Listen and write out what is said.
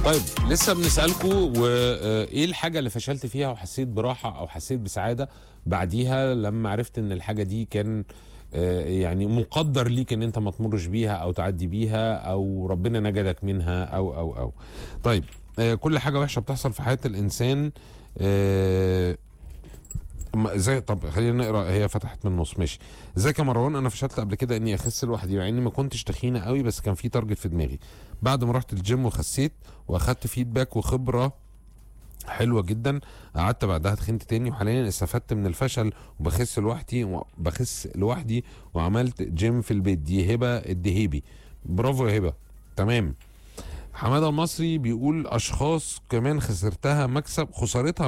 طيب لسه بنسالكم وايه الحاجه اللي فشلت فيها وحسيت براحه او حسيت بسعاده بعديها لما عرفت ان الحاجه دي كان آه، يعني مقدر ليك ان انت ما تمرش بيها او تعدي بيها او ربنا نجدك منها او او او طيب آه، كل حاجه وحشه بتحصل في حياه الانسان آه، أما زي طب خلينا نقرا هي فتحت من النص ماشي ازيك يا مروان انا فشلت قبل كده اني اخس لوحدي مع اني ما كنتش تخينه قوي بس كان في تارجت في دماغي بعد ما رحت الجيم وخسيت واخدت فيدباك وخبره حلوه جدا قعدت بعدها تخنت تاني وحاليا استفدت من الفشل وبخس لوحدي بخس لوحدي وعملت جيم في البيت دي هبه الدهيبي برافو يا هبه تمام حماده المصري بيقول اشخاص كمان خسرتها مكسب خسارتها